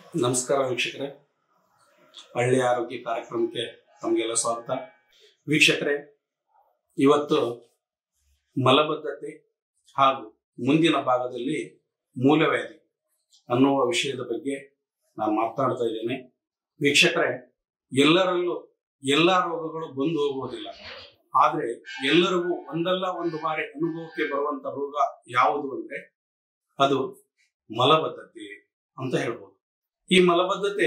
ನಮಸ್ಕಾರ ವೀಕ್ಷಕರೇ ಹಳ್ಳಿ ಆರೋಗ್ಯ ಕಾರ್ಯಕ್ರಮಕ್ಕೆ ತಮಗೆಲ್ಲ ಸ್ವಾಗತ ವೀಕ್ಷಕರೇ ಇವತ್ತು ಮಲಬದ್ಧತೆ ಹಾಗೂ ಮುಂದಿನ ಭಾಗದಲ್ಲಿ ಮೂಲವ್ಯಾಧಿ ಅನ್ನುವ ವಿಷಯದ ಬಗ್ಗೆ ನಾನು ಮಾತನಾಡ್ತಾ ಇದ್ದೇನೆ ವೀಕ್ಷಕರೇ ಎಲ್ಲರಲ್ಲೂ ಎಲ್ಲ ರೋಗಗಳು ಬಂದು ಹೋಗುವುದಿಲ್ಲ ಆದರೆ ಎಲ್ಲರಿಗೂ ಒಂದಲ್ಲ ಒಂದು ಬಾರಿ ಅನುಭವಕ್ಕೆ ಬರುವಂತ ರೋಗ ಯಾವುದು ಅಂದ್ರೆ ಅದು ಮಲಬದ್ಧತೆ ಅಂತ ಹೇಳ್ಬೋದು ಈ ಮಲಬದ್ಧತೆ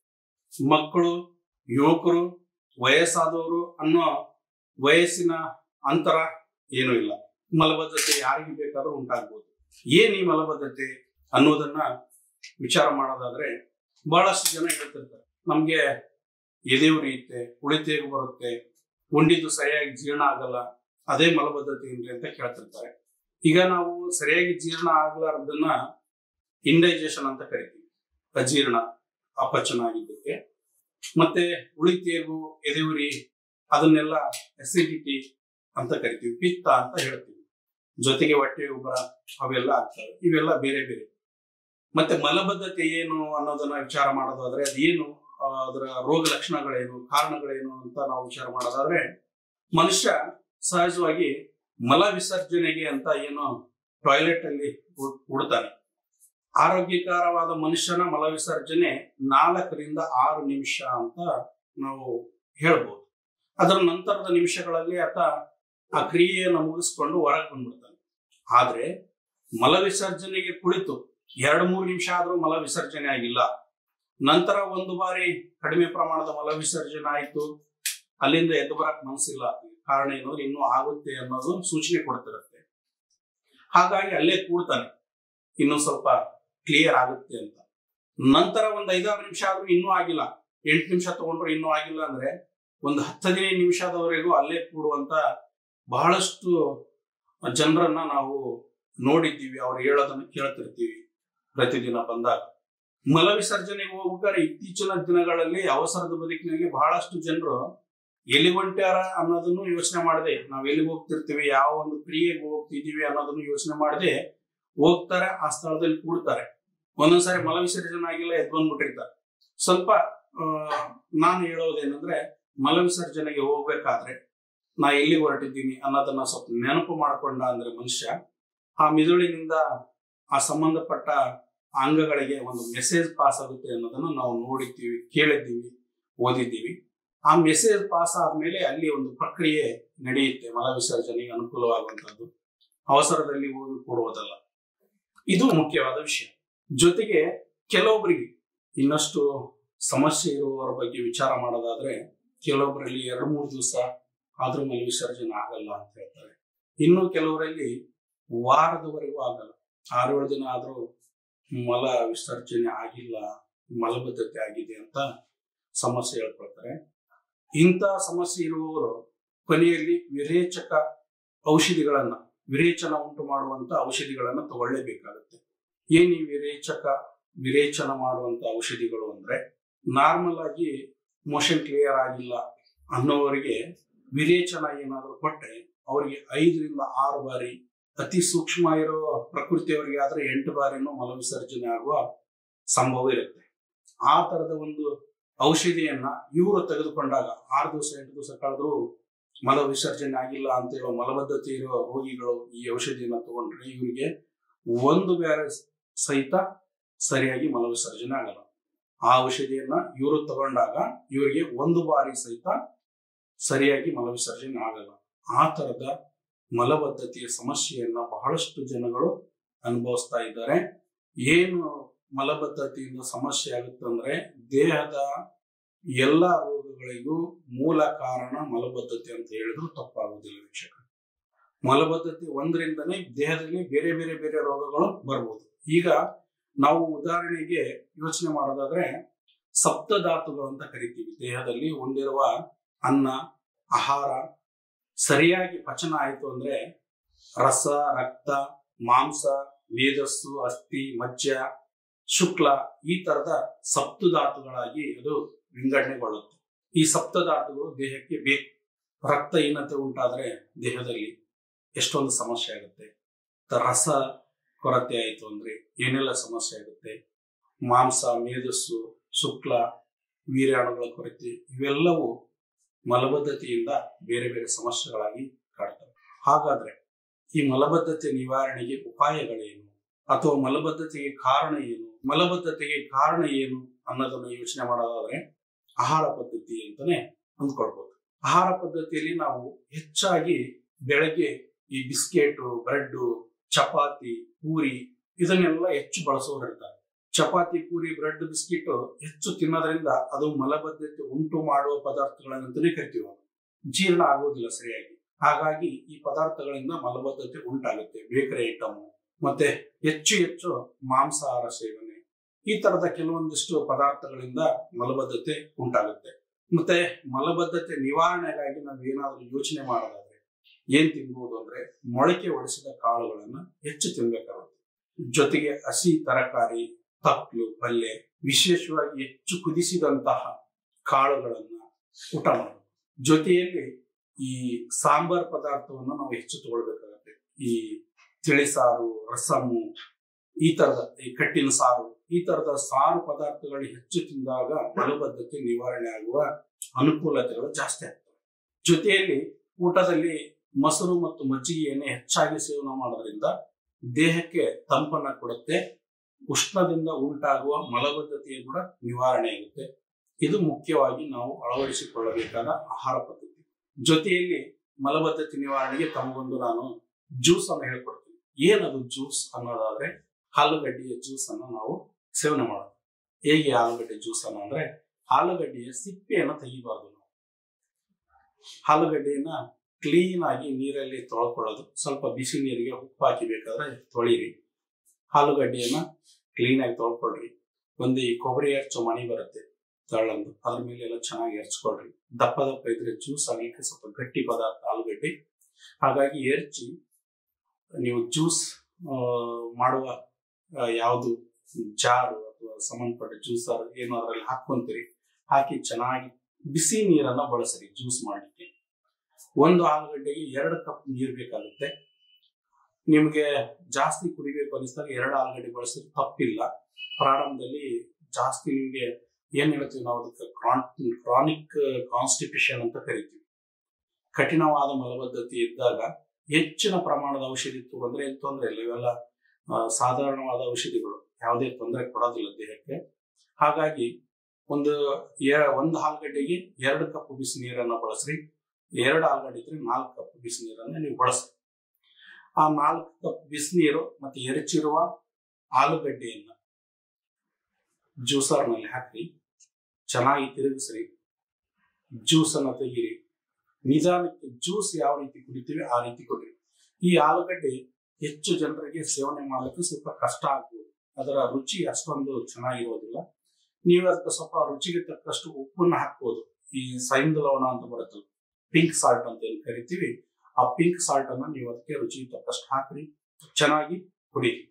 ಮಕ್ಕಳು ಯುವಕರು ವಯಸ್ಸಾದವರು ಅನ್ನೋ ವಯಸ್ಸಿನ ಅಂತರ ಏನೂ ಇಲ್ಲ ಮಲಬದ್ಧತೆ ಯಾರಿಗೆ ಬೇಕಾದ್ರೂ ಉಂಟಾಗ್ಬೋದು ಏನ್ ಈ ಮಲಬದ್ಧತೆ ಅನ್ನೋದನ್ನ ವಿಚಾರ ಮಾಡೋದಾದ್ರೆ ಬಹಳಷ್ಟು ಜನ ಹೇಳ್ತಿರ್ತಾರೆ ನಮ್ಗೆ ಎದೆ ಉರಿಯುತ್ತೆ ಉಳಿತೇಗು ಬರುತ್ತೆ ಉಂಡಿದ್ದು ಸರಿಯಾಗಿ ಜೀರ್ಣ ಆಗಲ್ಲ ಅದೇ ಮಲಬದ್ಧತೆ ಏನ್ರಿ ಅಂತ ಕೇಳ್ತಿರ್ತಾರೆ ಈಗ ನಾವು ಸರಿಯಾಗಿ ಜೀರ್ಣ ಆಗ್ಲಾರ್ದನ್ನ ಇಂಡೈಜೆಷನ್ ಅಂತ ಕರಿತೀವಿ ಅಜೀರ್ಣ ಅಪಚನ ಆಗಿದ್ದಕ್ಕೆ ಮತ್ತೆ ಉಳಿತೇಗು ಎದೆಯುರಿ ಅದನ್ನೆಲ್ಲ ಅಸಿಡಿಟಿ ಅಂತ ಕರಿತೀವಿ ಪಿತ್ತ ಅಂತ ಹೇಳ್ತೀವಿ ಜೊತೆಗೆ ಹೊಟ್ಟೆ ಉಬ್ಬರ ಅವೆಲ್ಲ ಆಗ್ತವೆ ಇವೆಲ್ಲ ಬೇರೆ ಬೇರೆ ಮತ್ತೆ ಮಲಬದ್ಧತೆ ಏನು ಅನ್ನೋದನ್ನ ವಿಚಾರ ಮಾಡೋದಾದ್ರೆ ಅದೇನು ಆ, ಅದರ ರೋಗ ಲಕ್ಷಣಗಳೇನು ಕಾರಣಗಳೇನು ಅಂತ ನಾವು ವಿಚಾರ ಮಾಡೋದಾದ್ರೆ ಮನುಷ್ಯ ಸಹಜವಾಗಿ ಮಲ ವಿಸರ್ಜನೆಗೆ ಅಂತ ಏನು ಟಾಯ್ಲೆಟ್ ಅಲ್ಲಿ ಹು- ಹುಡ್ತಾನೆ ಆರೋಗ್ಯಕರವಾದ ಮನುಷ್ಯನ ಮಲ ವಿಸರ್ಜನೆ ನಾಲ್ಕರಿಂದ ಆರು ನಿಮಿಷ ಅಂತ ನಾವು ಹೇಳ್ಬೋದು ಅದರ ನಂತರದ ನಿಮಿಷಗಳಲ್ಲಿ ಆತ ಆ ಕ್ರಿಯೆಯನ್ನು ಮುಗಿಸ್ಕೊಂಡು ಹೊರಗೆ ಬಂದ್ಬಿಡ್ತಾನೆ ಆದ್ರೆ ಮಲ ವಿಸರ್ಜನೆಗೆ ಕುಳಿತು ಎರಡು ಮೂರು ನಿಮಿಷ ಆದ್ರೂ ಮಲ ವಿಸರ್ಜನೆ ಆಗಿಲ್ಲ ನಂತರ ಒಂದು ಬಾರಿ ಕಡಿಮೆ ಪ್ರಮಾಣದ ಮಲ ವಿಸರ್ಜನೆ ಆಯ್ತು ಅಲ್ಲಿಂದ ಎದ್ದು ಬರಕ್ ಮನಸ್ಸಿಲ್ಲ ಕಾರಣ ಏನು ಇನ್ನೂ ಆಗುತ್ತೆ ಅನ್ನೋದು ಸೂಚನೆ ಕೊಡ್ತಿರುತ್ತೆ ಹಾಗಾಗಿ ಅಲ್ಲೇ ಕೂಡ್ತಾನೆ ಇನ್ನೂ ಸ್ವಲ್ಪ ಕ್ಲಿಯರ್ ಆಗುತ್ತೆ ಅಂತ ನಂತರ ಒಂದ್ ಐದಾರು ನಿಮಿಷ ಆದ್ರೂ ಇನ್ನೂ ಆಗಿಲ್ಲ ಎಂಟು ನಿಮಿಷ ತಗೊಂಡ್ರೆ ಇನ್ನೂ ಆಗಿಲ್ಲ ಅಂದ್ರೆ ಒಂದು ಹತ್ತು ಹದಿನೈದು ನಿಮಿಷದವರೆಗೂ ಅಲ್ಲೇ ಕೂಡುವಂತ ಬಹಳಷ್ಟು ಜನರನ್ನ ನಾವು ನೋಡಿದ್ದೀವಿ ಅವ್ರು ಹೇಳೋದನ್ನ ಕೇಳ್ತಿರ್ತೀವಿ ಪ್ರತಿದಿನ ಬಂದಾಗ ಮಲ ವಿಸರ್ಜನೆಗೆ ಹೋಗ್ಬೇಕಾದ್ರೆ ಇತ್ತೀಚಿನ ದಿನಗಳಲ್ಲಿ ಅವಸರದ ಬದುಕಿನಲ್ಲಿ ಬಹಳಷ್ಟು ಜನರು ಎಲ್ಲಿ ಹೊಂಟ್ಯಾರ ಅನ್ನೋದನ್ನು ಯೋಚನೆ ಮಾಡದೆ ನಾವ್ ಎಲ್ಲಿಗೆ ಹೋಗ್ತಿರ್ತೀವಿ ಯಾವ ಒಂದು ಕ್ರಿಯೆಗೆ ಹೋಗ್ತಿದೀವಿ ಅನ್ನೋದನ್ನು ಯೋಚನೆ ಮಾಡದೆ ಹೋಗ್ತಾರೆ ಆ ಸ್ಥಳದಲ್ಲಿ ಕೂಡ್ತಾರೆ ಒಂದೊಂದ್ಸಾರಿ ಮಲ ವಿಸರ್ಜನೆ ಆಗಿಲ್ಲ ಎದ್ದು ಬಂದ್ಬಿಟ್ಟಿರ್ತಾರೆ ಸ್ವಲ್ಪ ಆ, ನಾನು ಹೇಳೋದೇನಂದ್ರೆ ಮಲ ವಿಸರ್ಜನೆಗೆ ಹೋಗ್ಬೇಕಾದ್ರೆ ನಾ ಎಲ್ಲಿ ಹೊರಟಿದ್ದೀನಿ ಅನ್ನೋದನ್ನ ಸ್ವಲ್ಪ ನೆನಪು ಮಾಡ್ಕೊಂಡ ಅಂದ್ರೆ ಮನುಷ್ಯ ಆ ಮಿದುಳಿನಿಂದ ಆ ಸಂಬಂಧಪಟ್ಟ ಅಂಗಗಳಿಗೆ ಒಂದು ಮೆಸೇಜ್ ಪಾಸ್ ಆಗುತ್ತೆ ಅನ್ನೋದನ್ನ ನಾವು ನೋಡಿದ್ದೀವಿ ಕೇಳಿದ್ದೀವಿ ಓದಿದ್ದೀವಿ ಆ ಮೆಸೇಜ್ ಪಾಸ್ ಆದ್ಮೇಲೆ ಅಲ್ಲಿ ಒಂದು ಪ್ರಕ್ರಿಯೆ ನಡೆಯುತ್ತೆ ಮಲ ವಿಸರ್ಜನೆಗೆ ಅನುಕೂಲವಾಗುವಂತದ್ದು ಅವಸರದಲ್ಲಿ ಹೋಗಿ ಕೊಡುವುದಲ್ಲ ಇದು ಮುಖ್ಯವಾದ ವಿಷಯ ಜೊತೆಗೆ ಕೆಲವೊಬ್ಬರಿಗೆ ಇನ್ನಷ್ಟು ಸಮಸ್ಯೆ ಇರುವವರ ಬಗ್ಗೆ ವಿಚಾರ ಮಾಡೋದಾದ್ರೆ ಕೆಲವೊಬ್ಬರಲ್ಲಿ ಎರಡು ಮೂರು ದಿವಸ ಆದ್ರೂ ಮಲ ವಿಸರ್ಜನೆ ಆಗಲ್ಲ ಅಂತ ಹೇಳ್ತಾರೆ ಇನ್ನು ಕೆಲವರಲ್ಲಿ ವಾರದವರೆಗೂ ಆಗಲ್ಲ ಆರೇಳು ದಿನ ಆದ್ರೂ ಮಲ ವಿಸರ್ಜನೆ ಆಗಿಲ್ಲ ಮಲಬದ್ಧತೆ ಆಗಿದೆ ಅಂತ ಸಮಸ್ಯೆ ಹೇಳ್ಕೊಳ್ತಾರೆ ಇಂಥ ಸಮಸ್ಯೆ ಇರುವವರು ಕೊನೆಯಲ್ಲಿ ವಿರೇಚಕ ಔಷಧಿಗಳನ್ನ ವಿರೇಚನ ಉಂಟು ಮಾಡುವಂತ ಔಷಧಿಗಳನ್ನ ತಗೊಳ್ಳೇಬೇಕಾಗುತ್ತೆ ಏನ್ ಈ ವಿರೇಚಕ ವಿರೇಚನ ಮಾಡುವಂತ ಔಷಧಿಗಳು ಅಂದ್ರೆ ನಾರ್ಮಲ್ ಆಗಿ ಮೋಷನ್ ಕ್ಲಿಯರ್ ಆಗಿಲ್ಲ ಅನ್ನೋವರಿಗೆ ವಿರೇಚನ ಏನಾದ್ರು ಕೊಟ್ಟರೆ ಅವರಿಗೆ ಐದರಿಂದ ಆರು ಬಾರಿ ಅತಿ ಸೂಕ್ಷ್ಮ ಇರೋ ಪ್ರಕೃತಿಯವರಿಗೆ ಆದ್ರೆ ಎಂಟು ಬಾರಿನೂ ಮಲ ವಿಸರ್ಜನೆ ಆಗುವ ಸಂಭವ ಇರುತ್ತೆ ಆ ತರದ ಒಂದು ಔಷಧಿಯನ್ನ ಇವರು ತೆಗೆದುಕೊಂಡಾಗ ಆರು ದಿವಸ ಎಂಟು ದಿವಸ ಕಳೆದ್ರು ಮಲ ವಿಸರ್ಜನೆ ಆಗಿಲ್ಲ ಅಂತ ಹೇಳೋ ಮಲಬದ್ಧತೆ ಇರೋ ರೋಗಿಗಳು ಈ ಔಷಧಿಯನ್ನ ತಗೊಂಡ್ರೆ ಇವರಿಗೆ ಒಂದು ಬೇರೆ ಸಹಿತ ಸರಿಯಾಗಿ ಮಲ ವಿಸರ್ಜನೆ ಆಗಲ್ಲ ಆ ಔಷಧಿಯನ್ನ ಇವರು ತಗೊಂಡಾಗ ಇವರಿಗೆ ಒಂದು ಬಾರಿ ಸಹಿತ ಸರಿಯಾಗಿ ಮಲ ವಿಸರ್ಜನೆ ಆಗಲ್ಲ ಆ ತರದ ಮಲಬದ್ಧತೆಯ ಸಮಸ್ಯೆಯನ್ನ ಬಹಳಷ್ಟು ಜನಗಳು ಅನುಭವಿಸ್ತಾ ಇದ್ದಾರೆ ಏನು ಮಲಬದ್ಧತೆಯಿಂದ ಸಮಸ್ಯೆ ಆಗುತ್ತಂದ್ರೆ ದೇಹದ ಎಲ್ಲ ರೋಗಗಳಿಗೂ ಮೂಲ ಕಾರಣ ಮಲಬದ್ಧತೆ ಅಂತ ಹೇಳಿದ್ರು ತಪ್ಪಾಗುವುದಿಲ್ಲ ವೀಕ್ಷಕ ಮಲಬದ್ಧತೆ ಒಂದರಿಂದನೇ ದೇಹದಲ್ಲಿ ಬೇರೆ ಬೇರೆ ಬೇರೆ ರೋಗಗಳು ಬರ್ಬೋದು ಈಗ ನಾವು ಉದಾಹರಣೆಗೆ ಯೋಚನೆ ಮಾಡೋದಾದ್ರೆ ಸಪ್ತಧಾತುಗಳು ಅಂತ ಕರಿತೀವಿ ದೇಹದಲ್ಲಿ ಹೊಂದಿರುವ ಅನ್ನ ಆಹಾರ ಸರಿಯಾಗಿ ಪಚನ ಆಯಿತು ಅಂದ್ರೆ ರಸ ರಕ್ತ ಮಾಂಸ ಮೇಧಸ್ಸು ಅಸ್ಥಿ ಮಜ್ಜ ಶುಕ್ಲ ಈ ತರದ ಸಪ್ತಧಾತುಗಳಾಗಿ ಅದು ವಿಂಗಡಣೆಗೊಳ್ಳುತ್ತೆ ಈ ಸಪ್ತಧಾತುಗಳು ದೇಹಕ್ಕೆ ಬೇಕು ರಕ್ತಹೀನತೆ ಉಂಟಾದ್ರೆ ದೇಹದಲ್ಲಿ ಎಷ್ಟೊಂದು ಸಮಸ್ಯೆ ಆಗುತ್ತೆ ತ- ರಸ ಕೊರತೆ ಆಯಿತು ಅಂದ್ರೆ ಏನೆಲ್ಲ ಸಮಸ್ಯೆ ಆಗುತ್ತೆ ಮಾಂಸ ಮೇಧಸ್ಸು ಶುಕ್ಲ ವೀರ್ಯಾಣುಗಳ ಕೊರತೆ ಇವೆಲ್ಲವೂ ಮಲಬದ್ಧತೆಯಿಂದ ಬೇರೆ ಬೇರೆ ಸಮಸ್ಯೆಗಳಾಗಿ ಕಾಡ್ತವೆ ಹಾಗಾದ್ರೆ ಈ ಮಲಬದ್ಧತೆ ನಿವಾರಣೆಗೆ ಉಪಾಯಗಳೇನು ಅಥವಾ ಮಲಬದ್ಧತೆಗೆ ಕಾರಣ ಏನು ಮಲಬದ್ಧತೆಗೆ ಕಾರಣ ಏನು ಅನ್ನೋದನ್ನ ಯೋಚನೆ ಮಾಡೋದಾದ್ರೆ ಆಹಾರ ಪದ್ಧತಿ ಅಂತಾನೆ ಅಂದ್ಕೊಳ್ಬಹುದು ಆಹಾರ ಪದ್ಧತಿಯಲ್ಲಿ ನಾವು ಹೆಚ್ಚಾಗಿ ಬೆಳಗ್ಗೆ ಈ ಬಿಸ್ಕೆಟ್ ಬ್ರೆಡ್ ಚಪಾತಿ ಪೂರಿ ಇದನ್ನೆಲ್ಲ ಹೆಚ್ಚು ಬಳಸೋರಿರ್ತಾರೆ ಚಪಾತಿ ಪೂರಿ ಬ್ರೆಡ್ ಬಿಸ್ಕಿಟ್ ಹೆಚ್ಚು ತಿನ್ನೋದ್ರಿಂದ ಅದು ಮಲಬದ್ಧತೆ ಉಂಟು ಮಾಡುವ ಪದಾರ್ಥಗಳಂತಾನೆ ಕರಿತೀವಿ ನಾವು ಜೀರ್ಣ ಆಗೋದಿಲ್ಲ ಸರಿಯಾಗಿ ಹಾಗಾಗಿ ಈ ಪದಾರ್ಥಗಳಿಂದ ಮಲಬದ್ಧತೆ ಉಂಟಾಗುತ್ತೆ ಬೇಕರಿ ಐಟಮ್ ಮತ್ತೆ ಹೆಚ್ಚು ಹೆಚ್ಚು ಮಾಂಸಾಹಾರ ಸೇವನೆ ಈ ತರದ ಕೆಲವೊಂದಿಷ್ಟು ಪದಾರ್ಥಗಳಿಂದ ಮಲಬದ್ಧತೆ ಉಂಟಾಗುತ್ತೆ ಮತ್ತೆ ಮಲಬದ್ಧತೆ ನಿವಾರಣೆಗಾಗಿ ನಾವು ಏನಾದ್ರೂ ಯೋಚನೆ ಮಾಡೋದಾದ್ರೆ ಏನ್ ತಿನ್ಬೋದು ಅಂದ್ರೆ ಮೊಳಕೆ ಒಡಿಸಿದ ಕಾಳುಗಳನ್ನ ಹೆಚ್ಚು ತಿನ್ಬೇಕಾಗುತ್ತೆ ಜೊತೆಗೆ ಹಸಿ ತರಕಾರಿ ತಪ್ಪಲು ಪಲ್ಯ ವಿಶೇಷವಾಗಿ ಹೆಚ್ಚು ಕುದಿಸಿದಂತಹ ಕಾಳುಗಳನ್ನ ಊಟ ಮಾಡಬೇಕು ಜೊತೆಯಲ್ಲಿ ಈ ಸಾಂಬಾರ್ ಪದಾರ್ಥವನ್ನು ನಾವು ಹೆಚ್ಚು ತಗೊಳ್ಬೇಕಾಗತ್ತೆ ಈ ತಿಳಿಸಾರು ರಸಮು ಈ ತರದ ಈ ಕಟ್ಟಿನ ಸಾರು ಈ ತರದ ಸಾರು ಪದಾರ್ಥಗಳು ಹೆಚ್ಚು ತಿಂದಾಗ ಮಲಬದ್ಧತೆ ನಿವಾರಣೆ ಆಗುವ ಅನುಕೂಲತೆಗಳು ಜಾಸ್ತಿ ಆಗ್ತವೆ ಜೊತೆಯಲ್ಲಿ ಊಟದಲ್ಲಿ ಮೊಸರು ಮತ್ತು ಮಜ್ಜಿಗೆಯನ್ನೇ ಹೆಚ್ಚಾಗಿ ಸೇವನೆ ಮಾಡೋದ್ರಿಂದ ದೇಹಕ್ಕೆ ತಂಪನ್ನ ಕೊಡುತ್ತೆ ಉಷ್ಣದಿಂದ ಉಂಟಾಗುವ ಮಲಬದ್ಧತೆಯ ಕೂಡ ನಿವಾರಣೆ ಆಗುತ್ತೆ ಇದು ಮುಖ್ಯವಾಗಿ ನಾವು ಅಳವಡಿಸಿಕೊಳ್ಳಬೇಕಾದ ಆಹಾರ ಪದ್ಧತಿ ಜೊತೆಯಲ್ಲಿ ಮಲಬದ್ಧತೆ ನಿವಾರಣೆಗೆ ತಮಗೊಂದು ನಾನು ಜ್ಯೂಸ್ ಅನ್ನು ಹೇಳ್ಕೊಡ್ತೀನಿ ಏನದು ಜ್ಯೂಸ್ ಅನ್ನೋದಾದ್ರೆ ಆಲೂಗಡ್ಡೆಯ ಜ್ಯೂಸ್ ಅನ್ನು ನಾವು ಸೇವನೆ ಮಾಡೋದು ಹೇಗೆ ಆಲೂಗಡ್ಡೆ ಜ್ಯೂಸ್ ಅನ್ನ ಅಂದ್ರೆ ಆಲೂಗಡ್ಡೆಯ ಸಿಪ್ಪೆಯನ್ನು ತೆಗಿಬಾರ್ದು ನಾವು ಆಲೂಗಡ್ಡೆಯನ್ನ ಕ್ಲೀನ್ ಆಗಿ ನೀರಲ್ಲಿ ತೊಳ್ಕೊಳ್ಳೋದು ಸ್ವಲ್ಪ ಬಿಸಿ ನೀರಿಗೆ ಉಪ್ಪು ಹಾಕಿ ಬೇಕಾದ್ರೆ ತೊಳಿರಿ ಆಲೂಗಡ್ಡೆಯನ್ನ ಕ್ಲೀನ್ ಆಗಿ ತೊಳ್ಕೊಳ್ರಿ ಒಂದು ಈ ಕೊಬ್ಬರಿ ಹಚ್ಚೋ ಮಣಿ ಬರುತ್ತೆ ತಳ್ಳಂದು ಅದ್ರ ಮೇಲೆ ಎಲ್ಲ ಚೆನ್ನಾಗಿ ಎರ್ಚ್ಕೊಳ್ರಿ ದಪ್ಪ ದಪ್ಪ ಇದ್ರೆ ಜ್ಯೂಸ್ ಆಗ್ಲಿಕ್ಕೆ ಸ್ವಲ್ಪ ಗಟ್ಟಿ ಪದಾರ್ಥ ಆಲೂಗಡ್ಡೆ ಹಾಗಾಗಿ ಎರ್ಚಿ ನೀವು ಜ್ಯೂಸ್ ಮಾಡುವ ಯಾವುದು ಜಾರು ಅಥವಾ ಸಂಬಂಧಪಟ್ಟ ಜ್ಯೂಸರ್ ಏನು ಅದರಲ್ಲಿ ಹಾಕೊಂತೀರಿ ಹಾಕಿ ಚೆನ್ನಾಗಿ ಬಿಸಿ ನೀರನ್ನ ಬಳಸ್ರಿ ಜ್ಯೂಸ್ ಮಾಡಲಿಕ್ಕೆ ಒಂದು ಆಲೂಗಡ್ಡೆಗೆ ಎರಡು ಕಪ್ ನೀರು ಬೇಕಾಗುತ್ತೆ ನಿಮ್ಗೆ ಜಾಸ್ತಿ ಕುಡಿಬೇಕು ಅನಿಸಿದಾಗ ಎರಡು ಆಲೂಗಡ್ಡೆ ಬಳಸಿದ್ರೆ ತಪ್ಪಿಲ್ಲ ಪ್ರಾರಂಭದಲ್ಲಿ ಜಾಸ್ತಿ ನಿಮ್ಗೆ ಏನ್ ಹೇಳ್ತೀವಿ ನಾವು ಅದಕ್ಕೆ ಕ್ರಾನಿಕ್ ಕಾನ್ಸ್ಟಿಪೇಷನ್ ಅಂತ ಕರಿತೀವಿ ಕಠಿಣವಾದ ಮಲಬದ್ಧತೆ ಇದ್ದಾಗ ಹೆಚ್ಚಿನ ಪ್ರಮಾಣದ ಔಷಧಿ ತಗೊಂಡ್ರೆ ಏನ್ ತೊಂದರೆ ಇಲ್ಲ ಇವೆಲ್ಲ ಸಾಧಾರಣವಾದ ಔಷಧಿಗಳು ಯಾವುದೇ ತೊಂದರೆ ಕೊಡೋದಿಲ್ಲ ದೇಹಕ್ಕೆ ಹಾಗಾಗಿ ಒಂದು ಒಂದು ಆಲೂಗಡ್ಡೆಗೆ ಎರಡು ಕಪ್ ಬಿಸಿ ನೀರನ್ನ ಬಳಸ್ರಿ ಎರಡು ಆಲೂಗಡ್ಡೆ ಇದ್ರೆ ನಾಲ್ಕು ಕಪ್ ಬಿಸಿ ನೀರನ್ನ ನೀವು ಬಳಸ್ರಿ ಆ ನಾಲ್ಕು ಕಪ್ ಬಿಸಿನೀರು ಮತ್ತೆ ಎರಚಿರುವ ಆಲೂಗಡ್ಡೆಯನ್ನ ಜ್ಯೂಸರ್ನಲ್ಲಿ ಹಾಕಿ ಚೆನ್ನಾಗಿ ತಿರುಗಿಸ್ರಿ ಜ್ಯೂಸ್ ಅನ್ನ ತೆಗೀರಿ ನಿಧಾನಕ್ಕೆ ಜ್ಯೂಸ್ ಯಾವ ರೀತಿ ಕುಡಿತೀವಿ ಆ ರೀತಿ ಕೊಡ್ರಿ ಈ ಆಲೂಗಡ್ಡೆ ಹೆಚ್ಚು ಜನರಿಗೆ ಸೇವನೆ ಮಾಡಲಿಕ್ಕೆ ಸ್ವಲ್ಪ ಕಷ್ಟ ಆಗ್ಬೋದು ಅದರ ರುಚಿ ಅಷ್ಟೊಂದು ಚೆನ್ನಾಗಿರೋದಿಲ್ಲ ನೀವು ಅದಕ್ಕೆ ಸ್ವಲ್ಪ ರುಚಿಗೆ ತಕ್ಕಷ್ಟು ಉಪ್ಪನ್ನ ಹಾಕ್ಬೋದು ಈ ಸೈಂದ ಲವಣ ಅಂತ ಬರುತ್ತಲ್ಲ ಪಿಂಕ್ ಸಾಲ್ಟ್ ಅಂತ ಏನು ಕರಿತೀವಿ ಆ ಪಿಂಕ್ ಸಾಲ್ಟ್ ಅನ್ನ ನೀವು ಅದಕ್ಕೆ ರುಚಿಗೆ ತಕ್ಕಷ್ಟು ಹಾಕ್ರಿ ಚೆನ್ನಾಗಿ ಕುಡೀರಿ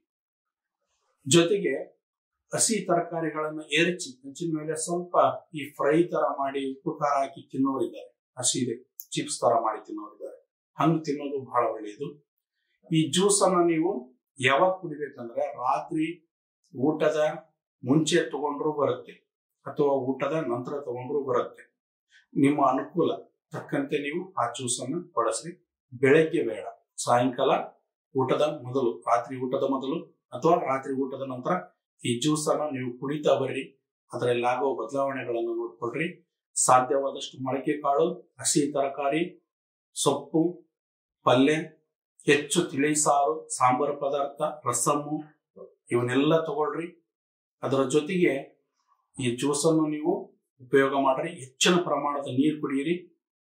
ಜೊತೆಗೆ ಹಸಿ ತರಕಾರಿಗಳನ್ನ ಎರಚಿ ಹಂಚಿನ ಮೇಲೆ ಸ್ವಲ್ಪ ಈ ಫ್ರೈ ತರ ಮಾಡಿ ಉಪ್ಪು ಖಾರ ಹಾಕಿ ತಿನ್ನೋರಿದ್ದಾರೆ ಹಸಿದೆ ಚಿಪ್ಸ್ ತರ ಮಾಡಿ ತಿನ್ನೋರಿದ್ದಾರೆ ಹಂಗೆ ತಿನ್ನೋದು ಬಹಳ ಒಳ್ಳೆಯದು ಈ ಜ್ಯೂಸ್ ಅನ್ನ ನೀವು ಯಾವಾಗ ಕುಡಿಬೇಕಂದ್ರೆ ರಾತ್ರಿ ಊಟದ ಮುಂಚೆ ತಗೊಂಡ್ರು ಬರುತ್ತೆ ಅಥವಾ ಊಟದ ನಂತರ ತಗೊಂಡ್ರು ಬರುತ್ತೆ ನಿಮ್ಮ ಅನುಕೂಲ ತಕ್ಕಂತೆ ನೀವು ಆ ಜ್ಯೂಸ್ ಅನ್ನ ಬಳಸ್ರಿ ಬೆಳಗ್ಗೆ ಬೇಡ ಸಾಯಂಕಾಲ ಊಟದ ಮೊದಲು ರಾತ್ರಿ ಊಟದ ಮೊದಲು ಅಥವಾ ರಾತ್ರಿ ಊಟದ ನಂತರ ಈ ಜ್ಯೂಸ್ ಅನ್ನ ನೀವು ಕುಡಿತಾ ಬರ್ರಿ ಅದರಲ್ಲಿ ಆಗೋ ಬದಲಾವಣೆಗಳನ್ನು ನೋಡ್ಕೊಳ್ರಿ ಸಾಧ್ಯವಾದಷ್ಟು ಮೊಳಕೆ ಕಾಳು ಹಸಿ ತರಕಾರಿ ಸೊಪ್ಪು ಪಲ್ಯ ಹೆಚ್ಚು ತಿಳಿ ಸಾರು ಸಾಂಬಾರು ಪದಾರ್ಥ ರಸಮ್ಮು ಇವನ್ನೆಲ್ಲ ತಗೊಳ್ರಿ ಅದರ ಜೊತೆಗೆ ಈ ಜ್ಯೂಸನ್ನು ನೀವು ಉಪಯೋಗ ಮಾಡ್ರಿ ಹೆಚ್ಚಿನ ಪ್ರಮಾಣದ ನೀರು ಕುಡಿಯಿರಿ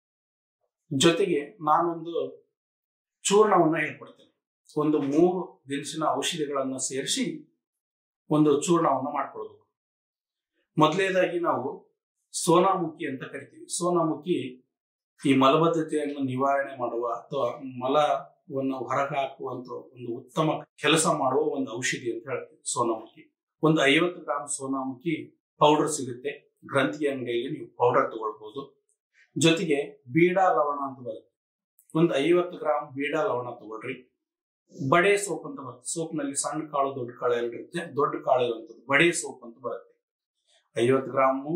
ಜೊತೆಗೆ ನಾನೊಂದು ಚೂರ್ಣವನ್ನ ಹೇಳ್ಕೊಡ್ತೇನೆ ಒಂದು ಮೂರು ದಿನಸಿನ ಔಷಧಿಗಳನ್ನ ಸೇರಿಸಿ ಒಂದು ಚೂರ್ಣವನ್ನ ಮಾಡ್ಕೊಳ್ಬೇಕು ಮೊದಲನೇದಾಗಿ ನಾವು ಸೋನಾಮುಖಿ ಅಂತ ಕರಿತೀವಿ ಸೋನಾಮುಖಿ ಈ ಮಲಬದ್ಧತೆಯನ್ನು ನಿವಾರಣೆ ಮಾಡುವ ಅಥವಾ ಮಲವನ್ನು ಹೊರಗೆ ಹಾಕುವಂತ ಒಂದು ಉತ್ತಮ ಕೆಲಸ ಮಾಡುವ ಒಂದು ಔಷಧಿ ಅಂತ ಹೇಳ್ತೀವಿ ಸೋನಾಮುಖಿ ಒಂದು ಐವತ್ತು ಗ್ರಾಮ್ ಸೋನಾಮುಖಿ ಪೌಡರ್ ಸಿಗುತ್ತೆ ಗ್ರಂಥಿ ಅಂಗಡಿಯಲ್ಲಿ ನೀವು ಪೌಡರ್ ತಗೊಳ್ಬಹುದು ಜೊತೆಗೆ ಬೀಡಾ ಲವಣ ಅಂತ ಬರುತ್ತೆ ಒಂದು ಐವತ್ತು ಗ್ರಾಮ್ ಬೀಡಾ ಲವಣ ತಗೊಳ್ರಿ ಬಡೆ ಸೋಪ್ ಅಂತ ಬರುತ್ತೆ ಸೋಪ್ನಲ್ಲಿ ಸಣ್ಣ ಕಾಳು ದೊಡ್ಡ ಕಾಳು ಎರಡು ಇರುತ್ತೆ ದೊಡ್ಡ ಕಾಳು ಇರುವಂತದ್ದು ಬಡೆ ಸೋಪ್ ಅಂತ ಬರುತ್ತೆ ಐವತ್ತು ಗ್ರಾಮು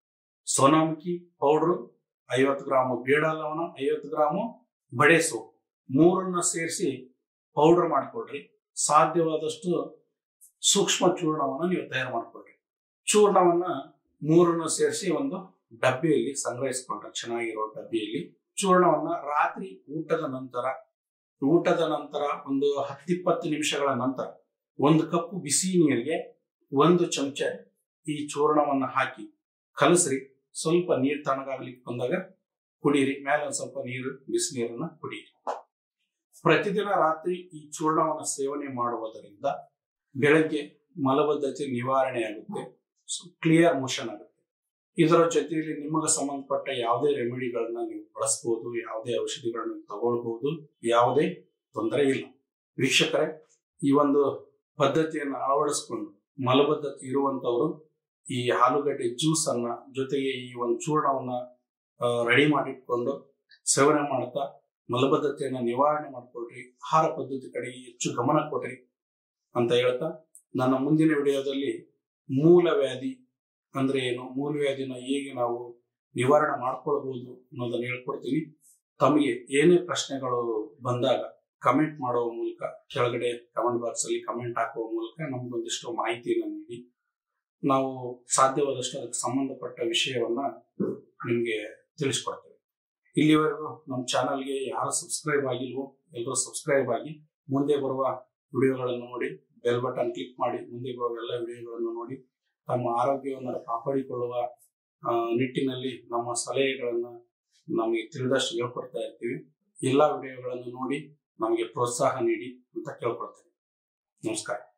ಸೋನಾಮುಖಿ ಪೌಡ್ರು ಐವತ್ತು ಗ್ರಾಮು ಬೇಡ ಲವಣ ಐವತ್ತು ಗ್ರಾಮು ಬಡೆ ಸೋಪ್ ಮೂರನ್ನ ಸೇರಿಸಿ ಪೌಡರ್ ಮಾಡಿಕೊಡ್ರಿ ಸಾಧ್ಯವಾದಷ್ಟು ಸೂಕ್ಷ್ಮ ಚೂರ್ಣವನ್ನ ನೀವು ತಯಾರು ಮಾಡ್ಕೊಳ್ರಿ ಚೂರ್ಣವನ್ನ ಮೂರನ್ನು ಸೇರಿಸಿ ಒಂದು ಡಬ್ಬಿಯಲ್ಲಿ ಸಂಗ್ರಹಿಸ್ಕೊಂಡ್ರೆ ಚೆನ್ನಾಗಿರೋ ಡಬ್ಬಿಯಲ್ಲಿ ಚೂರ್ಣವನ್ನ ರಾತ್ರಿ ಊಟದ ನಂತರ ಊಟದ ನಂತರ ಒಂದು ಹತ್ತಿಪ್ಪತ್ತು ನಿಮಿಷಗಳ ನಂತರ ಒಂದು ಕಪ್ಪು ಬಿಸಿ ನೀರಿಗೆ ಒಂದು ಚಮಚ ಈ ಚೂರ್ಣವನ್ನ ಹಾಕಿ ಕಲಸ್ರಿ ಸ್ವಲ್ಪ ನೀರು ತಣ್ಣಗಾಗ್ಲಿಕ್ಕೆ ಬಂದಾಗ ಕುಡೀರಿ ಮೇಲೆ ಒಂದ್ ಸ್ವಲ್ಪ ನೀರು ಬಿಸಿ ನೀರನ್ನ ಕುಡೀರಿ ಪ್ರತಿದಿನ ರಾತ್ರಿ ಈ ಚೂರ್ಣವನ್ನ ಸೇವನೆ ಮಾಡುವುದರಿಂದ ಬೆಳಗ್ಗೆ ಮಲಬದ್ಧತೆ ನಿವಾರಣೆ ಆಗುತ್ತೆ ಕ್ಲಿಯರ್ ಮೋಷನ್ ಆಗುತ್ತೆ ಇದರ ಜೊತೆಯಲ್ಲಿ ನಿಮಗೆ ಸಂಬಂಧಪಟ್ಟ ಯಾವುದೇ ರೆಮಿಡಿಗಳನ್ನ ನೀವು ಬಳಸಬಹುದು ಯಾವುದೇ ಔಷಧಿಗಳನ್ನ ತಗೊಳ್ಬಹುದು ಯಾವುದೇ ತೊಂದರೆ ಇಲ್ಲ ವೀಕ್ಷಕರೇ ಈ ಒಂದು ಪದ್ಧತಿಯನ್ನು ಅಳವಡಿಸ್ಕೊಂಡು ಮಲಬದ್ಧತೆ ಇರುವಂತವರು ಈ ಆಲೂಗಡ್ಡೆ ಜ್ಯೂಸ್ ಅನ್ನ ಜೊತೆಗೆ ಈ ಒಂದು ಚೂರ್ಣವನ್ನ ರೆಡಿ ಮಾಡಿಟ್ಕೊಂಡು ಸೇವನೆ ಮಾಡ್ತಾ ಮಲಬದ್ಧತೆಯನ್ನ ನಿವಾರಣೆ ಮಾಡ್ಕೊಳ್ರಿ ಆಹಾರ ಪದ್ಧತಿ ಕಡೆಗೆ ಹೆಚ್ಚು ಗಮನ ಕೊಡ್ರಿ ಅಂತ ಹೇಳ್ತಾ ನನ್ನ ಮುಂದಿನ ವಿಡಿಯೋದಲ್ಲಿ ಮೂಲ ವ್ಯಾಧಿ ಅಂದ್ರೆ ಏನು ಮೂಲ ವ್ಯಾಧಿನ ಹೇಗೆ ನಾವು ನಿವಾರಣೆ ಮಾಡ್ಕೊಳ್ಬಹುದು ಅನ್ನೋದನ್ನ ಹೇಳ್ಕೊಡ್ತೀನಿ ತಮಗೆ ಏನೇ ಪ್ರಶ್ನೆಗಳು ಬಂದಾಗ ಕಮೆಂಟ್ ಮಾಡುವ ಮೂಲಕ ಕೆಳಗಡೆ ಕಮೆಂಟ್ ಬಾಕ್ಸ್ ಅಲ್ಲಿ ಕಮೆಂಟ್ ಹಾಕುವ ಮೂಲಕ ನಮ್ಗೊಂದಿಷ್ಟು ಮಾಹಿತಿಯನ್ನು ನೀಡಿ ನಾವು ಸಾಧ್ಯವಾದಷ್ಟು ಅದಕ್ಕೆ ಸಂಬಂಧಪಟ್ಟ ವಿಷಯವನ್ನ ನಿಮ್ಗೆ ತಿಳಿಸ್ಕೊಡ್ತೇವೆ ಇಲ್ಲಿವರೆಗೂ ನಮ್ಮ ಚಾನಲ್ಗೆ ಯಾರು ಸಬ್ಸ್ಕ್ರೈಬ್ ಆಗಿಲ್ವೋ ಎಲ್ಲರೂ ಸಬ್ಸ್ಕ್ರೈಬ್ ಆಗಿ ಮುಂದೆ ಬರುವ ವಿಡಿಯೋಗಳನ್ನು ನೋಡಿ ಬೆಲ್ ಬಟನ್ ಕ್ಲಿಕ್ ಮಾಡಿ ಮುಂದೆ ಬರುವ ಎಲ್ಲ ವಿಡಿಯೋಗಳನ್ನು ನೋಡಿ ತಮ್ಮ ಆರೋಗ್ಯವನ್ನು ಕಾಪಾಡಿಕೊಳ್ಳುವ ಆ, ನಿಟ್ಟಿನಲ್ಲಿ ನಮ್ಮ ಸಲಹೆಗಳನ್ನು ನಮಗೆ ತಿಳಿದಷ್ಟು ಹೇಳ್ಕೊಡ್ತಾ ಇರ್ತೀವಿ ಎಲ್ಲ ವಿಡಿಯೋಗಳನ್ನು ನೋಡಿ ನಮಗೆ ಪ್ರೋತ್ಸಾಹ ನೀಡಿ ಅಂತ ಕೇಳ್ಕೊಳ್ತೇವೆ ನಮಸ್ಕಾರ